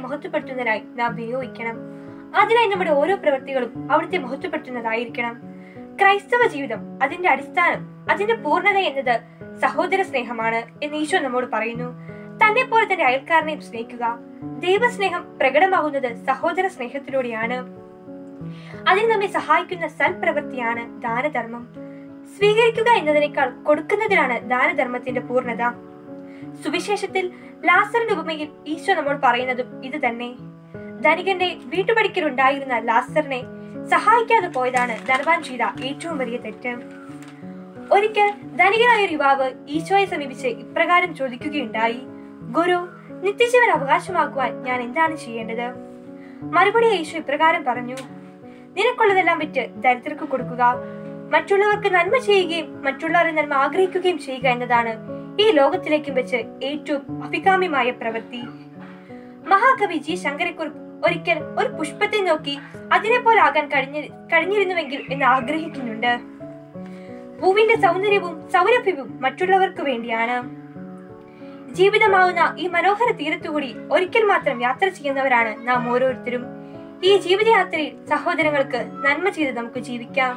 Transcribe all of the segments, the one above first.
മഹത്വപ്പെടുത്തുന്നതിനായി നാം വിനിയോഗിക്കണം അതിനായി നമ്മുടെ ഓരോ പ്രവൃത്തികളും അവിടുത്തെ മഹത്വപ്പെടുത്തുന്നതായിരിക്കണം ക്രൈസ്തവ ജീവിതം അതിന്റെ അടിസ്ഥാനം അതിന്റെ പൂർണ്ണത എന്നത് സഹോദര സ്നേഹമാണ് എന്ന് ഈശോ നമ്മോട് പറയുന്നു തന്നെ പോലെ തന്റെ അയൽക്കാരനെയും സ്നേഹിക്കുക ദൈവസ്നേഹം പ്രകടമാകുന്നത് സഹോദര സ്നേഹത്തിലൂടെയാണ് അതിന് നമ്മെ സഹായിക്കുന്ന സൽപ്രവൃത്തിയാണ് ദാനധർമ്മം സ്വീകരിക്കുക എന്നതിനേക്കാൾ കൊടുക്കുന്നതിലാണ് ദാനധർമ്മത്തിന്റെ പൂർണ്ണത സുവിശേഷത്തിൽ ലാസറിന്റെ ഉപമയിൽ ഈശോ നമ്മോട് പറയുന്നതും ഇത് തന്നെ ധനികന്റെ വീട്ടുപടിക്കലുണ്ടായിരുന്ന ലാസറിനെ സഹായിക്കാതെ പോയതാണ് ധനവാൻ ചെയ്ത ഏറ്റവും വലിയ തെറ്റ് ഒരിക്കൽ ധനികനായ ഒരു യുവാവ് ഈശോയെ സമീപിച്ച് ഇപ്രകാരം ചോദിക്കുകയുണ്ടായി ഗുരു നിത്യജീവൻ അവകാശമാക്കുവാൻ ഞാൻ എന്താണ് ചെയ്യേണ്ടത് മറുപടി ഈശോ ഇപ്രകാരം പറഞ്ഞു നിനക്കുള്ളതെല്ലാം വിറ്റ് ദരിദ്രർക്ക് കൊടുക്കുക മറ്റുള്ളവർക്ക് നന്മ ചെയ്യുകയും മറ്റുള്ളവരെ നന്മ ആഗ്രഹിക്കുകയും ചെയ്യുക എന്നതാണ് ഈ ലോകത്തിലേക്കും വെച്ച് ഏറ്റവും അഭികാമ്യമായ പ്രവൃത്തി മഹാകവി ജി ശങ്കരക്കുറുപ്പ് ഒരിക്കൽ ഒരു പുഷ്പത്തെ നോക്കി അതിനെ പോലെ ആകാൻ കഴിഞ്ഞ കഴിഞ്ഞിരുന്നുവെങ്കിൽ എന്ന് ആഗ്രഹിക്കുന്നുണ്ട് പൂവിന്റെ സൗന്ദര്യവും സൗരഭ്യവും മറ്റുള്ളവർക്ക് വേണ്ടിയാണ് ജീവിതമാവുന്ന ഈ മനോഹര തീരത്തുകൂടി ഒരിക്കൽ മാത്രം യാത്ര ചെയ്യുന്നവരാണ് നാം ഓരോരുത്തരും ഈ ജീവിതയാത്രയിൽ സഹോദരങ്ങൾക്ക് നന്മ ചെയ്ത് നമുക്ക് ജീവിക്കാം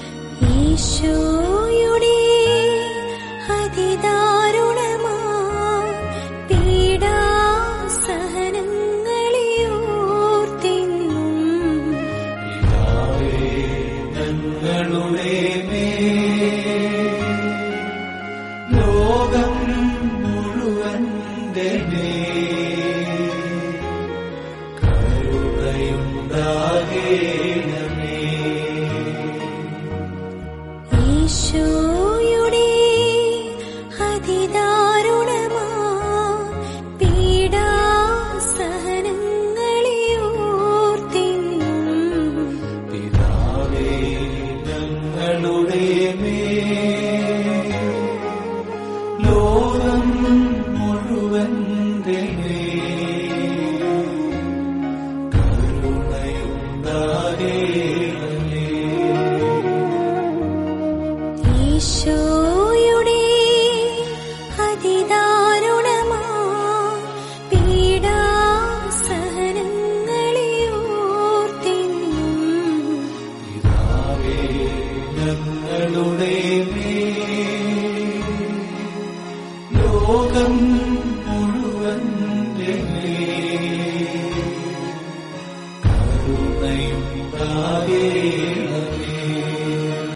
ഈശോയുടെ അതിദാരുണമാ പീഡാസഹനങ്ങളെ ഓർത്തെന്നും ഞങ്ങളുടെ ലോകം മുഴുവന്റെ കരുണയുണ്ടാകേണമേ ഈശോയുടെ അതിദാരുണമാ പീഡാസഹനങ്ങളെ ഓർത്തെന്നും പിതാവേ ഞങ്ങളുടെ ലോകം മുഴുവന്റെ കരുണയുണ്ടാകേണമേ ഈശോയുടെ അതിദാരുണമാ പീഡാസഹനങ്ങളെ ഓർത്തെന്നും പിതാവേ ഞങ്ങളുടെ ലോകം മുഴുവന്റെ കരുണയുണ്ടാകേണമേ